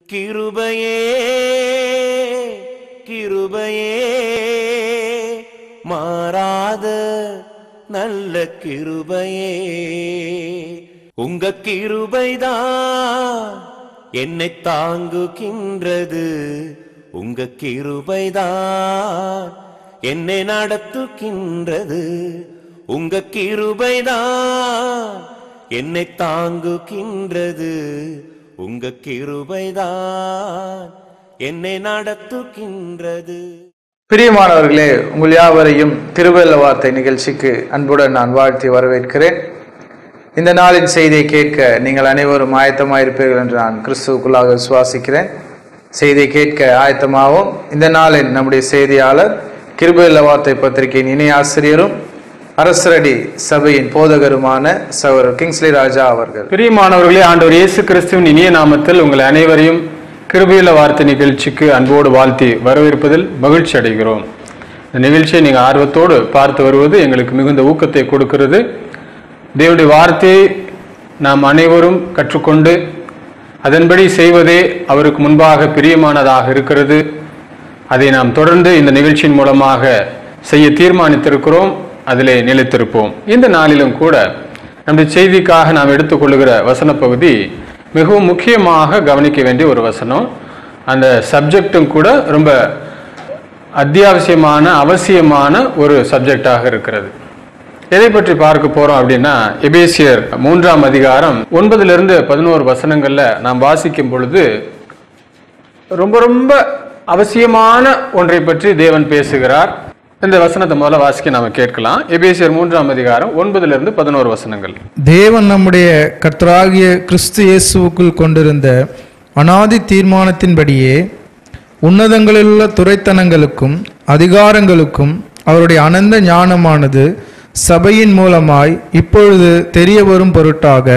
கிருபையே கிருபையே மாறாத நல்ல கிருபையே உங்க கிருபைதான் என்னை தாங்குகின்றது உங்க கிருபைதான் என்னை நடத்துகின்றது உங்க கிருபைதான் என்னை தாங்குகின்றது உங்க கிருபைதான் என்னை நடத்துகின்றது பிரியமானவர்களே உங்கள் யாவரையும் திருவள்ள வார்த்தை நிகழ்ச்சிக்கு அன்புடன் நான் வாழ்த்தி வரவேற்கிறேன் இந்த நாளின் செய்தியை கேட்க நீங்கள் அனைவரும் ஆயத்தமாயிருப்பீர்கள் என்று நான் கிறிஸ்துவுக்குள்ளாக விசுவாசிக்கிறேன் செய்தியை கேட்க ஆயத்தமாகவும் இந்த நாளின் நம்முடைய செய்தியாளர் கிருபையுள்ள வார்த்தை பத்திரிகையின் இணை ஆசிரியரும் அரசரடி சபையின் போதகருமான சகோதரர் கிங்ஸ்லி ராஜா அவர்கள் பிரியமானவர்களே ஆண்டவர் இயேசு கிறிஸ்துவின் இனிய நாமத்தில் உங்கள் அனைவரையும் கிருபையுள்ள வார்த்தை நிகழ்ச்சிக்கு அன்போடு வாழ்த்தி வரவேற்பதில் மகிழ்ச்சி அடைகிறோம் இந்த நிகழ்ச்சியை நீங்கள் ஆர்வத்தோடு பார்த்து வருவது எங்களுக்கு மிகுந்த ஊக்கத்தை கொடுக்கிறது தேவனுடைய வார்த்தையை நாம் அனைவரும் கற்றுக்கொண்டு அதன்படி செய்வதே அவருக்கு முன்பாக பிரியமானதாக இருக்கிறது அதை நாம் தொடர்ந்து இந்த நிகழ்ச்சியின் மூலமாக செய்ய தீர்மானித்திருக்கிறோம் அதிலே நிலைத்திருப்போம் இந்த நாளிலும் கூட நம்முடைய செய்திக்காக நாம் எடுத்துக்கொள்ளுகிற வசன பகுதி மிகவும் முக்கியமாக கவனிக்க வேண்டிய ஒரு வசனம் அந்த சப்ஜெக்டும் கூட ரொம்ப அத்தியாவசியமான அவசியமான ஒரு சப்ஜெக்டாக இருக்கிறது எதை பற்றி பார்க்க போறோம் அப்படின்னா எபேசியர் மூன்றாம் அதிகாரம் ஒன்பதிலிருந்து பதினோரு வசனங்கள்ல நாம் வாசிக்கும் பொழுது ரொம்ப ரொம்ப அவசியமான ஒன்றை பற்றி தேவன் பேசுகிறார் இந்த வசனத்தை முதல்ல வாசிக்க நாம கேட்கலாம் எபேசியர் மூன்றாம் அதிகாரம் ஒன்பதிலிருந்து பதினோரு வசனங்கள் தேவன் நம்முடைய கர்த்தராகிய கிறிஸ்து இயேசுவுக்குள் கொண்டிருந்த அனாதி தீர்மானத்தின்படியே உன்னதங்களிலுள்ள துரைத்தனங்களுக்கும் அதிகாரங்களுக்கும் அவருடைய அனந்த ஞானமானது சபையின் மூலமாய் இப்பொழுது தெரிய வரும் பொருட்டாக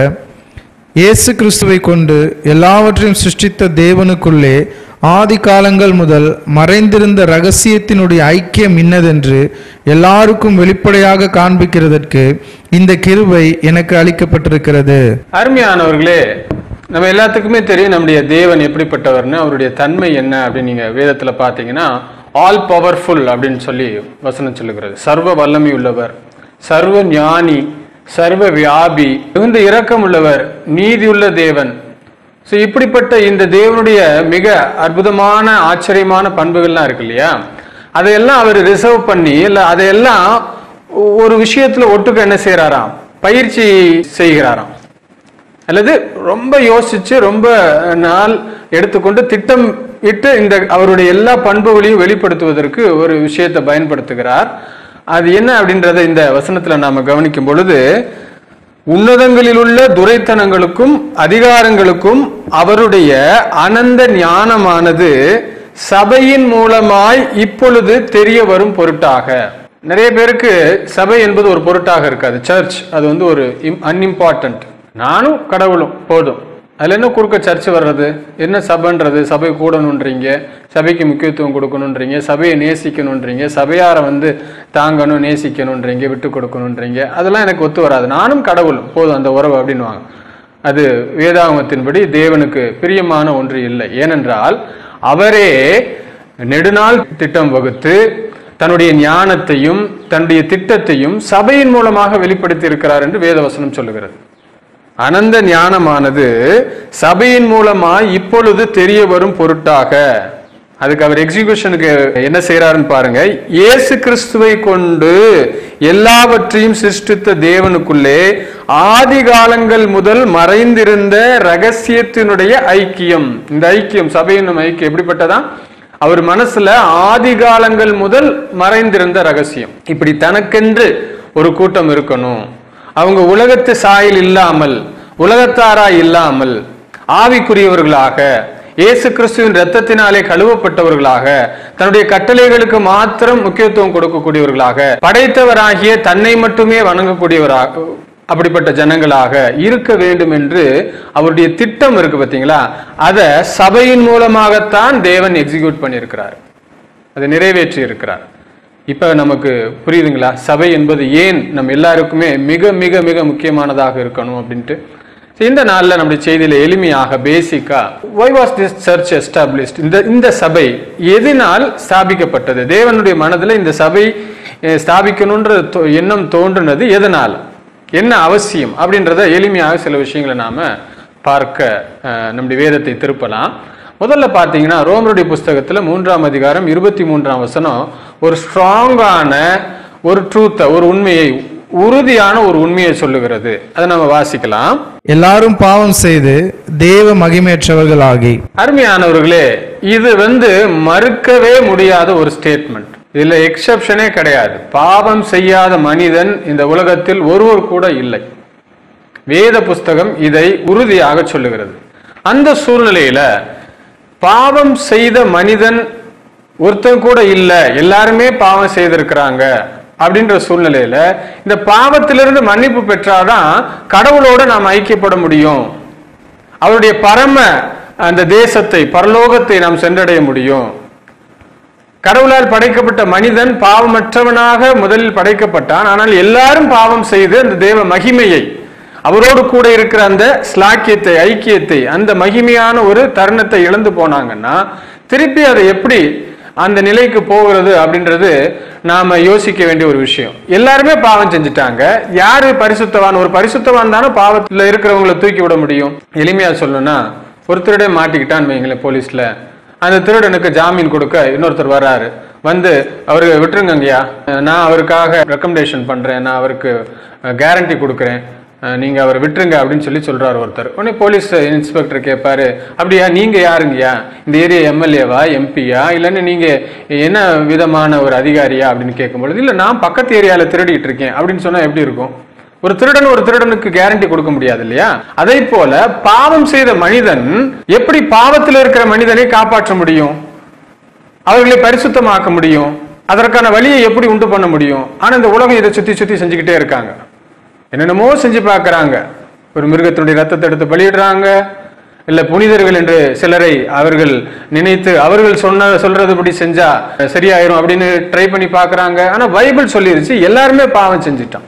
இயேசு கிறிஸ்துவை கொண்டு எல்லாவற்றையும் சிருஷ்டித்த தேவனுக்குள்ளே ஆதி காலங்கள் முதல் மறைந்திருந்த ரகசியத்தினுடைய ஐக்கியம் இன்னதென்று எல்லாருக்கும் வெளிப்படையாக காண்பிக்கிறதற்கு இந்த கிருபை எனக்கு அளிக்கப்பட்டிருக்கிறது அருமையானவர்களே நம்ம எல்லாத்துக்குமே தெரியும் நம்முடைய தேவன் எப்படிப்பட்டவர்னு அவருடைய தன்மை என்ன அப்படின்னு நீங்க வேதத்துல பார்த்தீங்கன்னா ஆல் பவர்ஃபுல் அப்படின்னு சொல்லி வசனம் சொல்லுகிறது சர்வ வல்லமை உள்ளவர் சர்வ ஞானி சர்வ வியாபி மிகுந்த இரக்கம் உள்ளவர் நீதியுள்ள தேவன் ஸோ இப்படிப்பட்ட இந்த தேவனுடைய மிக அற்புதமான ஆச்சரியமான பண்புகள்லாம் இருக்கு இல்லையா அதையெல்லாம் அவர் ரிசர்வ் பண்ணி இல்லை அதையெல்லாம் ஒரு விஷயத்துல ஒட்டுக்க என்ன செய்யறாராம் பயிற்சி செய்கிறாராம் அல்லது ரொம்ப யோசிச்சு ரொம்ப நாள் எடுத்துக்கொண்டு திட்டம் இட்டு இந்த அவருடைய எல்லா பண்புகளையும் வெளிப்படுத்துவதற்கு ஒரு விஷயத்தை பயன்படுத்துகிறார் அது என்ன அப்படின்றத இந்த வசனத்துல நாம கவனிக்கும் பொழுது உன்னதங்களில் உள்ள துரைத்தனங்களுக்கும் அதிகாரங்களுக்கும் அவருடைய அனந்த ஞானமானது சபையின் மூலமாய் இப்பொழுது தெரிய வரும் பொருட்டாக நிறைய பேருக்கு சபை என்பது ஒரு பொருட்டாக இருக்காது சர்ச் அது வந்து ஒரு அன்இம்பார்ட்டன்ட் நானும் கடவுளும் போதும் அதுல என்ன குறுக்க சர்ச் வர்றது என்ன சபைன்றது சபை கூடணுன்றீங்க சபைக்கு முக்கியத்துவம் கொடுக்கணுன்றீங்க சபையை நேசிக்கணுன்றீங்க சபையாரை வந்து தாங்கணும் நேசிக்கணுன்றீங்க விட்டு கொடுக்கணுன்றீங்க அதெல்லாம் எனக்கு ஒத்து வராது நானும் கடவுளும் போதும் அந்த உறவு அப்படின்வாங்க அது வேதாகமத்தின்படி தேவனுக்கு பிரியமான ஒன்று இல்லை ஏனென்றால் அவரே நெடுநாள் திட்டம் வகுத்து தன்னுடைய ஞானத்தையும் தன்னுடைய திட்டத்தையும் சபையின் மூலமாக வெளிப்படுத்தி இருக்கிறார் என்று வேதவசனம் சொல்லுகிறது அனந்த ஞானமானது சபையின் மூலமா இப்பொழுது தெரிய வரும் பொருட்டாக அதுக்கு அவர் எக்ஸிகியூஷனுக்கு என்ன செய்யறாருன்னு பாருங்க இயேசு கிறிஸ்துவை கொண்டு எல்லாவற்றையும் சிருஷ்டித்த தேவனுக்குள்ளே ஆதி காலங்கள் முதல் மறைந்திருந்த ரகசியத்தினுடைய ஐக்கியம் இந்த ஐக்கியம் சபையின் ஐக்கியம் எப்படிப்பட்டதா அவர் மனசுல ஆதி காலங்கள் முதல் மறைந்திருந்த ரகசியம் இப்படி தனக்கென்று ஒரு கூட்டம் இருக்கணும் அவங்க உலகத்து சாயல் இல்லாமல் உலகத்தாரா இல்லாமல் ஆவிக்குரியவர்களாக இயேசு கிறிஸ்துவின் ரத்தத்தினாலே கழுவப்பட்டவர்களாக தன்னுடைய கட்டளைகளுக்கு மாத்திரம் முக்கியத்துவம் கொடுக்கக்கூடியவர்களாக படைத்தவராகிய தன்னை மட்டுமே வணங்கக்கூடியவராக அப்படிப்பட்ட ஜனங்களாக இருக்க வேண்டும் என்று அவருடைய திட்டம் இருக்கு பார்த்தீங்களா அதை சபையின் மூலமாகத்தான் தேவன் எக்ஸிக்யூட் பண்ணியிருக்கிறார் அதை நிறைவேற்றி இருக்கிறார் இப்ப நமக்கு புரியுதுங்களா சபை என்பது ஏன் நம்ம எல்லாருக்குமே மிக மிக மிக முக்கியமானதாக இருக்கணும் அப்படின்ட்டு இந்த நாள்ல நம்முடைய செய்தியில எளிமையாக பேசிக்கா why was this church established இந்த இந்த சபை எதனால் ஸ்தாபிக்கப்பட்டது தேவனுடைய மனதுல இந்த சபை அஹ், ஸ்தாபிக்கணுன்ற தோ- எண்ணம் தோன்றுனது எதனால் என்ன அவசியம் அப்படின்றத எளிமையாக சில விஷயங்களை நாம பார்க்க அஹ், நம்முடைய வேதத்தை திருப்பலாம் முதல்ல பார்த்தீங்கன்னா ரோமருடைய புஸ்தகத்துல மூன்றாம் அதிகாரம் இருபத்தி மூன்றாம் வசனம் ஒரு ஸ்ட்ராங்கான ஒரு ட்ரூத்தை ஒரு உண்மையை உறுதியான ஒரு உண்மையை சொல்லுகிறது அதை நம்ம வாசிக்கலாம் எல்லாரும் பாவம் செய்து தேவ மகிமையற்றவர்களாகி அருமையானவர்களே இது வந்து மறுக்கவே முடியாத ஒரு ஸ்டேட்மெண்ட் இதுல எக்ஸெப்ஷனே கிடையாது பாவம் செய்யாத மனிதன் இந்த உலகத்தில் ஒருவர் கூட இல்லை வேத புஸ்தகம் இதை உறுதியாக சொல்லுகிறது அந்த சூழ்நிலையில பாவம் செய்த மனிதன் ஒருத்தன் கூட இல்ல எல்லாருமே பாவம் செய்திருக்கிறாங்க அப்படின்ற சூழ்நிலையில இந்த பாவத்திலிருந்து மன்னிப்பு பெற்றாதான் கடவுளோட நாம் ஐக்கியப்பட முடியும் அவருடைய பரம அந்த தேசத்தை பரலோகத்தை நாம் சென்றடைய முடியும் கடவுளால் படைக்கப்பட்ட மனிதன் பாவமற்றவனாக முதலில் படைக்கப்பட்டான் ஆனால் எல்லாரும் பாவம் செய்து அந்த தேவ மகிமையை அவரோடு கூட இருக்கிற அந்த ஸ்லாக்கியத்தை ஐக்கியத்தை அந்த மகிமையான ஒரு தருணத்தை இழந்து போனாங்கன்னா திருப்பி அதை எப்படி அந்த நிலைக்கு போகிறது அப்படின்றது நாம யோசிக்க வேண்டிய ஒரு விஷயம் எல்லாருமே பாவம் செஞ்சுட்டாங்க யாரு பரிசுத்தவான் ஒரு பரிசுத்தவான் தானே பாவத்துல இருக்கிறவங்களை தூக்கி விட முடியும் எளிமையா சொல்லணும்னா ஒரு திருடே மாட்டிக்கிட்டான்னு வைங்களேன் போலீஸ்ல அந்த திருடனுக்கு ஜாமீன் கொடுக்க இன்னொருத்தர் வராரு வந்து அவரு விட்டுருங்கங்கய்யா நான் அவருக்காக ரெக்கமெண்டேஷன் பண்றேன் நான் அவருக்கு கேரண்டி கொடுக்குறேன் அஹ், நீங்க அவரை விட்டுருங்க அப்படின்னு சொல்லி சொல்றாரு ஒருத்தர் உடனே போலீஸ் இன்ஸ்பெக்டர் கேட்பாரு அப்படியா நீங்க யாருங்கய்யா இந்த ஏரியா எம்எல்ஏவா எம்பியா இல்லைன்னு நீங்க என்ன விதமான ஒரு அதிகாரியா அப்படின்னு கேட்கும்பொழுது இல்ல நான் பக்கத்து ஏரியால திருடிட்டு இருக்கேன் அப்படின்னு சொன்னா எப்படி இருக்கும் ஒரு திருடன் ஒரு திருடனுக்கு கேரண்டி கொடுக்க முடியாது இல்லையா அதே போல பாவம் செய்த மனிதன் எப்படி பாவத்தில் இருக்கிற மனிதனை காப்பாற்ற முடியும் அவர்களை பரிசுத்தமாக்க முடியும் அதற்கான வழியை எப்படி உண்டு பண்ண முடியும் ஆனா இந்த உலகம் இதை சுத்தி சுத்தி செஞ்சுக்கிட்டே இருக்காங்க என்னென்னமோ செஞ்சு பார்க்கறாங்க ஒரு மிருகத்தினுடைய ரத்தத்தை எடுத்து பலியிடுறாங்க இல்ல புனிதர்கள் என்று சிலரை அவர்கள் நினைத்து அவர்கள் சொன்ன சொல்றதுபடி செஞ்சா சரியாயிரும் அப்படின்னு ட்ரை பண்ணி பார்க்கறாங்க ஆனா பைபிள் சொல்லிருச்சு எல்லாருமே பாவம் செஞ்சுட்டான்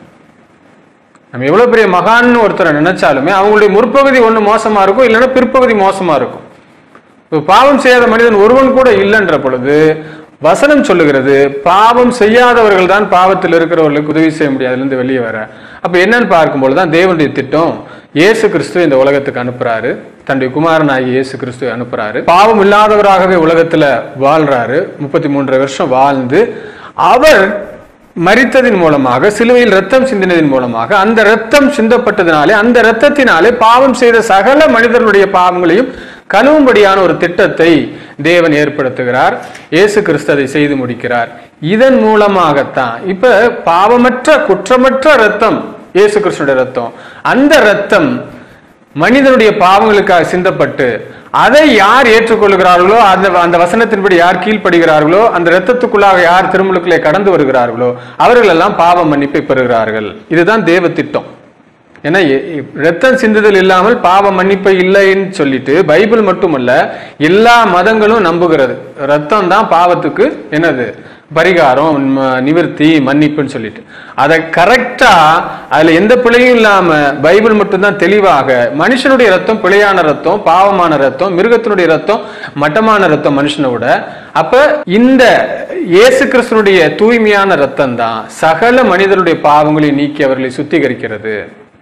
நம்ம எவ்வளவு பெரிய மகான்னு ஒருத்தரை நினைச்சாலுமே அவங்களுடைய முற்பகுதி ஒண்ணு மோசமா இருக்கும் இல்லைன்னா பிற்பகுதி மோசமா இருக்கும் இப்ப பாவம் செய்யாத மனிதன் ஒருவன் கூட இல்லைன்ற பொழுது வசனம் சொல்லுகிறது பாவம் செய்யாதவர்கள் தான் பாவத்தில் இருக்கிறவர்களுக்கு உதவி செய்ய முடியாது அதுல இருந்து வெளியே வர அப்ப என்னன்னு பார்க்கும்போது தான் தேவனுடைய திட்டம் இயேசு கிறிஸ்து இந்த உலகத்துக்கு அனுப்புறாரு தன்னுடைய குமாரனாகி இயேசு கிறிஸ்து அனுப்புறாரு பாவம் இல்லாதவராகவே உலகத்துல வாழ்றாரு முப்பத்தி மூன்று வருஷம் வாழ்ந்து அவர் மரித்ததின் மூலமாக சிலுவையில் ரத்தம் சிந்தினதின் மூலமாக அந்த ரத்தம் சிந்தப்பட்டதினாலே அந்த ரத்தத்தினாலே பாவம் செய்த சகல மனிதர்களுடைய பாவங்களையும் கழுவும்படியான ஒரு திட்டத்தை தேவன் ஏற்படுத்துகிறார் இயேசு கிறிஸ்து அதை செய்து முடிக்கிறார் இதன் மூலமாகத்தான் இப்ப பாவமற்ற குற்றமற்ற ரத்தம் இயேசு கிறிஸ்துடைய ரத்தம் அந்த ரத்தம் மனிதனுடைய பாவங்களுக்காக சிந்தப்பட்டு அதை யார் ஏற்றுக்கொள்கிறார்களோ அந்த அந்த வசனத்தின்படி யார் கீழ்ப்படுகிறார்களோ அந்த இரத்தத்துக்குள்ளாக யார் திருமுழுக்களை கடந்து வருகிறார்களோ அவர்கள் எல்லாம் பாவ மன்னிப்பை பெறுகிறார்கள் இதுதான் தேவ திட்டம் ஏன்னா எ- எ- ரத்தம் சிந்துதல் இல்லாமல் பாவ மன்னிப்பை இல்லைன்னு சொல்லிட்டு பைபிள் மட்டுமல்ல எல்லா மதங்களும் நம்புகிறது ரத்தம் தான் பாவத்துக்கு என்னது பரிகாரம் ம- நிவிர்த்தி மன்னிப்புன்னு சொல்லிட்டு அதை கரெக்டா அதுல எந்த பிழையும் இல்லாம பைபிள் மட்டும்தான் தெளிவாக மனுஷனுடைய ரத்தம் பிழையான ரத்தம் பாவமான ரத்தம் மிருகத்தினுடைய ரத்தம் மட்டமான ரத்தம் மனுஷனை விட அப்ப இந்த இயேசு கிறிஸ்தனுடைய தூய்மையான ரத்தம் தான் சகல மனிதருடைய பாவங்களை நீக்கி அவர்களை சுத்திகரிக்கிறது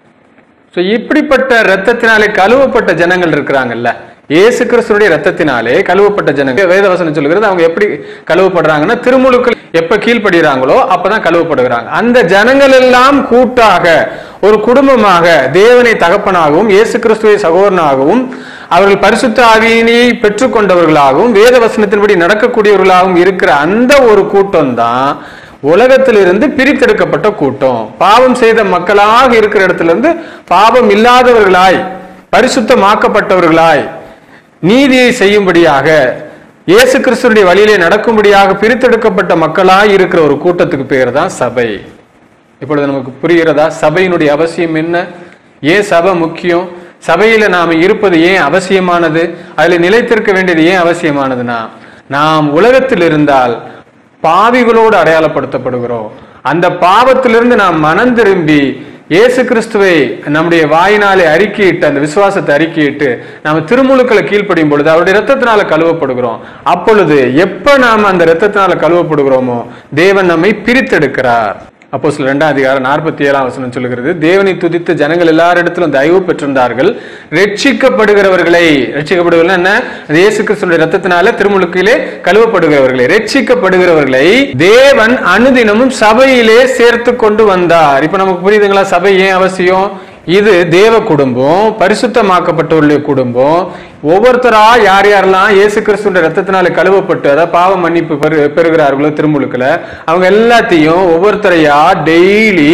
ஸோ இப்படிப்பட்ட ரத்தத்தினாலே கழுவப்பட்ட ஜனங்கள் இருக்கிறாங்கல்ல இயேசு கிறிஸ்துடைய ரத்தத்தினாலே கழுவப்பட்ட ஜனங்கள் வேதவசனம் சொல்லுகிறது அவங்க எப்படி கழுவப்படுறாங்கன்னா திருமுழுக்கள் எப்ப கீழ்ப்படுகிறாங்களோ அப்பதான் கழுவப்படுகிறாங்க அந்த ஜனங்கள் எல்லாம் கூட்டாக ஒரு குடும்பமாக தேவனை தகப்பனாகவும் இயேசு கிறிஸ்துவை சகோதரனாகவும் அவர்கள் பரிசுத்த ஆவியினை பெற்றுக்கொண்டவர்களாகவும் வேத வசனத்தின்படி நடக்கக்கூடியவர்களாகவும் இருக்கிற அந்த ஒரு கூட்டம் தான் உலகத்திலிருந்து பிரித்தெடுக்கப்பட்ட கூட்டம் பாவம் செய்த மக்களாக இருக்கிற இடத்துல இருந்து பாவம் இல்லாதவர்களாய் பரிசுத்தமாக்கப்பட்டவர்களாய் நீதியை செய்யும்படியாக இயேசு கிறிஸ்துடைய வழியிலே நடக்கும்படியாக பிரித்தெடுக்கப்பட்ட மக்களாய் இருக்கிற ஒரு கூட்டத்துக்கு பேர் தான் சபை இப்பொழுது நமக்கு புரிகிறதா சபையினுடைய அவசியம் என்ன ஏன் சபை முக்கியம் சபையில நாம இருப்பது ஏன் அவசியமானது அதுல நிலைத்திருக்க வேண்டியது ஏன் அவசியமானதுன்னா நாம் உலகத்தில் இருந்தால் பாவிகளோடு அடையாளப்படுத்தப்படுகிறோம் அந்த பாவத்திலிருந்து நாம் மனம் திரும்பி இயேசு கிறிஸ்துவை நம்முடைய வாயினாலே அறிக்கையிட்டு அந்த விசுவாசத்தை அறிக்கையிட்டு நாம திருமுழுக்களை கீழ்ப்படியும் பொழுது அவருடைய ரத்தத்தினால கழுவப்படுகிறோம் அப்பொழுது எப்ப நாம அந்த ரத்தத்தினால கழுவப்படுகிறோமோ தேவன் நம்மை பிரித்தெடுக்கிறார் அப்போ சில ரெண்டாம் அதிகாரம் நாற்பத்தி ஏழாம் வசனம் சொல்லுகிறது தேவனை துதித்து ஜனங்கள் எல்லாரிடத்திலும் தயவு பெற்றிருந்தார்கள் ரட்சிக்கப்படுகிறவர்களை ரட்சிக்கப்படுகிறவர்கள் என்ன அது இயேசு கிறிஸ்துடைய ரத்தத்தினால திருமுழுக்கிலே கழுவப்படுகிறவர்களை ரட்சிக்கப்படுகிறவர்களை தேவன் அனுதினமும் சபையிலே சேர்த்து கொண்டு வந்தார் இப்ப நமக்கு புரியுதுங்களா சபை ஏன் அவசியம் இது தேவ குடும்பம் பரிசுத்தமாக்கப்பட்டவர்களுடைய குடும்பம் ஒவ்வொருத்தரா யார் யாரெல்லாம் இயேசு கிறிஸ்துடைய ரத்தத்தினால கழுவப்பட்டு அதாவது பாவ மன்னிப்பு பெறு பெறுகிறார்களோ திருமுழுக்குல அவங்க எல்லாத்தையும் ஒவ்வொருத்தரையா டெய்லி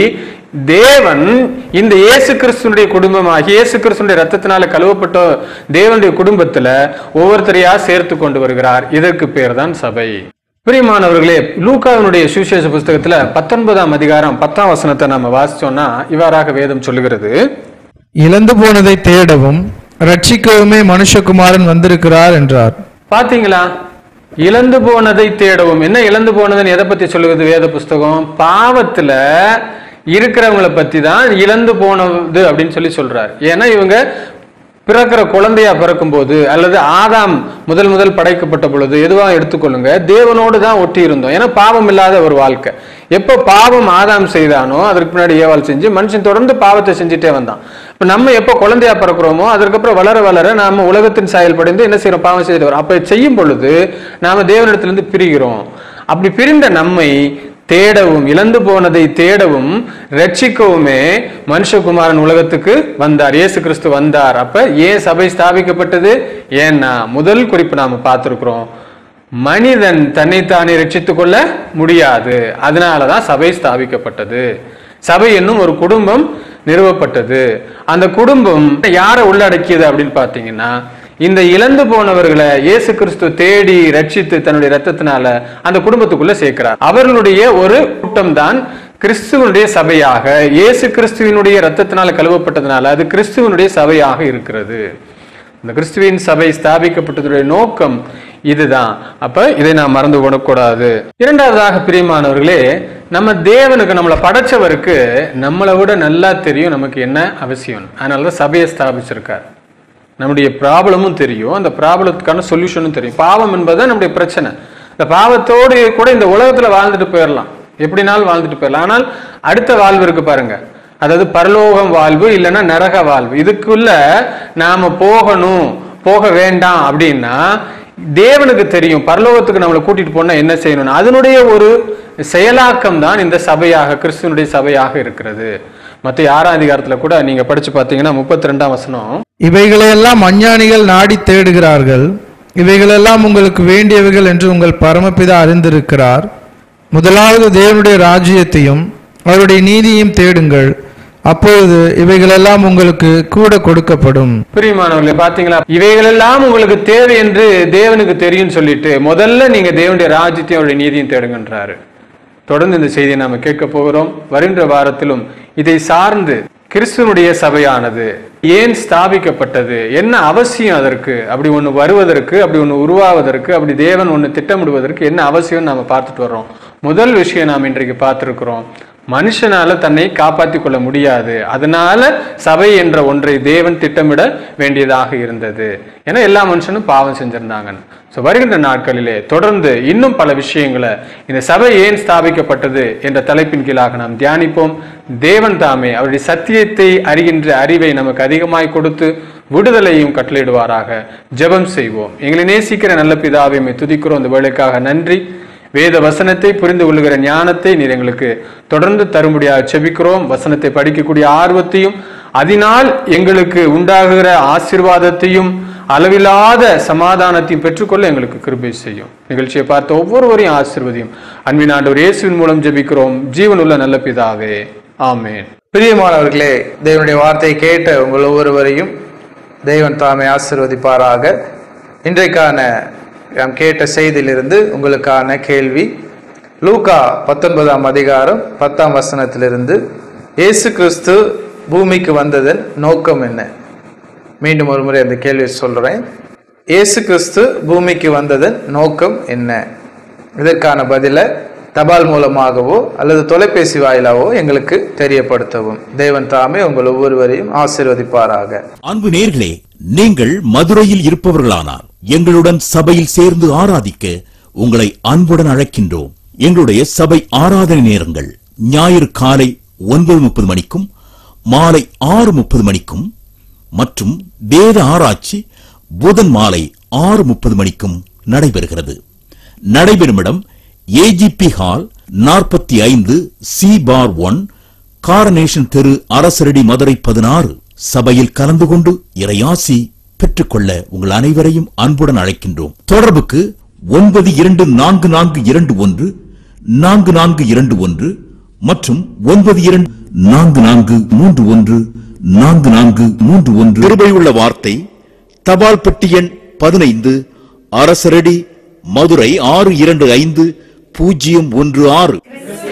தேவன் இந்த இயேசு கிறிஸ்துனுடைய குடும்பமாகி இயேசு கிறிஸ்துனுடைய ரத்தத்தினால கழுவப்பட்ட தேவனுடைய குடும்பத்துல ஒவ்வொருத்தரையா சேர்த்து கொண்டு வருகிறார் இதற்கு பேர் தான் சபை பிரியமானவர்களே லூக்காவினுடைய சுவிசேஷ புஸ்தகத்துல பத்தொன்பதாம் அதிகாரம் பத்தாம் வசனத்தை நம்ம வாசிச்சோம்னா இவ்வாறாக வேதம் சொல்லுகிறது இழந்து போனதை தேடவும் ரட்சிக்கவுமே மனுஷகுமாரன் வந்திருக்கிறார் என்றார் பாத்தீங்களா இழந்து போனதை தேடவும் என்ன இழந்து போனதுன்னு எதை பத்தி சொல்லுகிறது வேத புஸ்தகம் பாவத்துல இருக்கிறவங்கள பத்தி தான் இழந்து போனது அப்படின்னு சொல்லி சொல்றாரு ஏன்னா இவங்க பிறக்கிற குழந்தையா பிறக்கும் போது அல்லது ஆதாம் முதல் முதல் படைக்கப்பட்ட பொழுது எதுவா எடுத்துக்கொள்ளுங்க தேவனோடு தான் ஒட்டி இருந்தோம் ஏன்னா பாவம் இல்லாத ஒரு வாழ்க்கை எப்போ பாவம் ஆதாம் செய்தானோ அதற்கு பின்னாடி ஏவாள் செஞ்சு மனுஷன் தொடர்ந்து பாவத்தை செஞ்சுட்டே வந்தான் இப்ப நம்ம எப்போ குழந்தையா பிறக்கிறோமோ அதற்கப்புறம் வளர வளர நாம உலகத்தின் சாயல் படிந்து என்ன செய்யறோம் பாவம் செய்துட்டு வரோம் அப்ப செய்யும் பொழுது நாம தேவனிடத்திலிருந்து பிரிகிறோம் அப்படி பிரிந்த நம்மை தேடவும் இழந்து போனதை தேடவும் ரட்சிக்கவுமே மனுஷகுமாரன் உலகத்துக்கு வந்தார் இயேசு கிறிஸ்து வந்தார் அப்ப ஏன் சபை ஸ்தாபிக்கப்பட்டது ஏன்னா முதல் குறிப்பு நாம பார்த்திருக்கிறோம் மனிதன் தன்னைத்தானே ரட்சித்துக் கொள்ள முடியாது அதனாலதான் சபை ஸ்தாபிக்கப்பட்டது சபை என்னும் ஒரு குடும்பம் நிறுவப்பட்டது அந்த குடும்பம் யாரை உள்ளடக்கியது அப்படின்னு பார்த்தீங்கன்னா இந்த இழந்து போனவர்களை இயேசு கிறிஸ்து தேடி ரட்சித்து தன்னுடைய ரத்தத்தினால அந்த குடும்பத்துக்குள்ள சேர்க்கிறார் அவர்களுடைய ஒரு கூட்டம் தான் கிறிஸ்துவனுடைய சபையாக இயேசு கிறிஸ்துவினுடைய ரத்தத்தினால கழுவப்பட்டதுனால அது கிறிஸ்துவனுடைய சபையாக இருக்கிறது இந்த கிறிஸ்துவின் சபை ஸ்தாபிக்கப்பட்டதுடைய நோக்கம் இதுதான் அப்ப இதை நாம் மறந்து விடக்கூடாது இரண்டாவதாக பிரியமானவர்களே நம்ம தேவனுக்கு நம்மளை படைச்சவருக்கு நம்மளை விட நல்லா தெரியும் நமக்கு என்ன அவசியம் அதனாலதான் சபையை ஸ்தாபிச்சிருக்கார் நம்முடைய ப்ராப்ளமும் தெரியும் அந்த ப்ராப்ளத்துக்கான சொல்யூஷனும் தெரியும் பாவம் என்பது நம்முடைய பிரச்சனை இந்த பாவத்தோடு கூட இந்த உலகத்துல வாழ்ந்துட்டு போயிடலாம் எப்படினாலும் வாழ்ந்துட்டு போயிடலாம் ஆனால் அடுத்த வாழ்வு இருக்கு பாருங்க அதாவது பரலோகம் வாழ்வு இல்லைன்னா நரக வாழ்வு இதுக்குள்ள நாம போகணும் போக வேண்டாம் அப்படின்னா தேவனுக்கு தெரியும் பரலோகத்துக்கு நம்மளை கூட்டிட்டு போனா என்ன செய்யணும் அதனுடைய ஒரு செயலாக்கம் தான் இந்த சபையாக கிறிஸ்துவனுடைய சபையாக இருக்கிறது மற்ற ஆறாம் அதிகாரத்துல கூட நீங்க படிச்சு பார்த்தீங்கன்னா முப்பத்தி ரெண்டாம் வசனம் இவைகளையெல்லாம் அஞ்ஞானிகள் நாடி தேடுகிறார்கள் இவைகளெல்லாம் உங்களுக்கு வேண்டியவைகள் என்று உங்கள் பரமபிதா அறிந்திருக்கிறார் முதலாவது தேவனுடைய ராஜ்யத்தையும் அவருடைய நீதியையும் தேடுங்கள் அப்பொழுது இவைகளெல்லாம் உங்களுக்கு கூட கொடுக்கப்படும் பிரியமானவர்களே பாத்தீங்களா இவைகள் எல்லாம் உங்களுக்கு தேவை என்று தேவனுக்கு தெரியும் சொல்லிட்டு முதல்ல நீங்க தேவனுடைய ராஜ்யத்தையும் அவருடைய நீதியும் தேடுங்கன்றாரு தொடர்ந்து இந்த செய்தியை நாம கேட்க போகிறோம் வருகின்ற வாரத்திலும் இதை சார்ந்து கிறிஸ்துவனுடைய சபையானது ஏன் ஸ்தாபிக்கப்பட்டது என்ன அவசியம் அதற்கு அப்படி ஒண்ணு வருவதற்கு அப்படி ஒண்ணு உருவாவதற்கு அப்படி தேவன் ஒண்ணு திட்டமிடுவதற்கு என்ன அவசியம் நாம பார்த்துட்டு வர்றோம் முதல் விஷயம் நாம் இன்றைக்கு பார்த்திருக்கிறோம் மனுஷனால தன்னை காப்பாற்றிக் கொள்ள முடியாது அதனால சபை என்ற ஒன்றை தேவன் திட்டமிட வேண்டியதாக இருந்தது ஏன்னா எல்லா மனுஷனும் பாவம் செஞ்சிருந்தாங்க ஸோ வருகின்ற நாட்களிலே தொடர்ந்து இன்னும் பல விஷயங்களை இந்த சபை ஏன் ஸ்தாபிக்கப்பட்டது என்ற தலைப்பின் கீழாக நாம் தியானிப்போம் தேவன் தாமே அவருடைய சத்தியத்தை அறிகின்ற அறிவை நமக்கு அதிகமாய் கொடுத்து விடுதலையும் கட்டளையிடுவாராக ஜெபம் செய்வோம் எங்களை நேசிக்கிற நல்ல பிதாவை உம்மை துதிக்கிறோம் இந்த வேலைக்காக நன்றி வேத வசனத்தை புரிந்து கொள்ளுகிற ஞானத்தை நீர் எங்களுக்கு தொடர்ந்து தரும்படியாக செபிக்கிறோம் வசனத்தை படிக்கக்கூடிய ஆர்வத்தையும் அதனால் எங்களுக்கு உண்டாகுகிற ஆசீர்வாதத்தையும் அளவில்லாத சமாதானத்தையும் பெற்றுக்கொள்ள எங்களுக்கு கிருபை செய்யும் நிகழ்ச்சியை பார்த்த ஒவ்வொருவரையும் ஆசீர்வதியும் அன்பின் ஆண்டவர் இயேசுவின் மூலம் ஜெபிக்கிறோம் ஜீவனுள்ள நல்ல பிதாவே ஆமென் பிரியமானவர்களே தேவனுடைய வார்த்தையை கேட்ட உங்கள் ஒவ்வொருவரையும் தேவன் தாமே ஆசீர்வதிப்பாராக இன்றைக்கான நாம் கேட்ட செய்தியிலிருந்து உங்களுக்கான கேள்வி லூகா பத்தொன்பதாம் அதிகாரம் பத்தாம் வசனத்திலிருந்து இயேசு கிறிஸ்து பூமிக்கு வந்ததன் நோக்கம் என்ன மீண்டும் ஒரு முறை அந்த கேள்வியை சொல்றேன் இயேசு கிறிஸ்து பூமிக்கு வந்ததன் நோக்கம் என்ன இதற்கான பதிலை தபால் மூலமாகவோ அல்லது தொலைபேசி வாயிலாகவோ எங்களுக்கு தெரியப்படுத்தவும் தேவன் தாமே உங்கள் ஒவ்வொருவரையும் ஆசீர்வதிப்பாராக அன்பு நேர்களே நீங்கள் மதுரையில் இருப்பவர்களானார் எங்களுடன் சபையில் சேர்ந்து ஆராதிக்க உங்களை அன்புடன் அழைக்கின்றோம் எங்களுடைய சபை ஆராதனை நேரங்கள் ஞாயிறு காலை ஒன்பது முப்பது மணிக்கும் மாலை ஆறு முப்பது மணிக்கும் மற்றும் வேத ஆராய்ச்சி புதன் மாலை ஆறு முப்பது மணிக்கும் நடைபெறுகிறது நடைபெறும் இடம் ஏஜிபி ஹால் நாற்பத்தி ஐந்து சி பார் ஒன் காரனேஷன் தெரு அரசரடி மதுரை பதினாறு சபையில் கலந்து கொண்டு இறையாசி பெற்றுக்கொள்ள உங்கள் அனைவரையும் அன்புடன் அழைக்கின்றோம் தொடர்புக்கு ஒன்பது இரண்டு நான்கு நான்கு இரண்டு ஒன்று நான்கு நான்கு இரண்டு ஒன்று மற்றும் ஒன்பது இரண்டு நான்கு நான்கு மூன்று ஒன்று நான்கு நான்கு மூன்று ஒன்று கிருபையுள்ள வார்த்தை தபால் பெட்டி எண் பதினைந்து அரசரடி மதுரை ஆறு இரண்டு ஐந்து பூஜ்ஜியம் ஒன்று ஆறு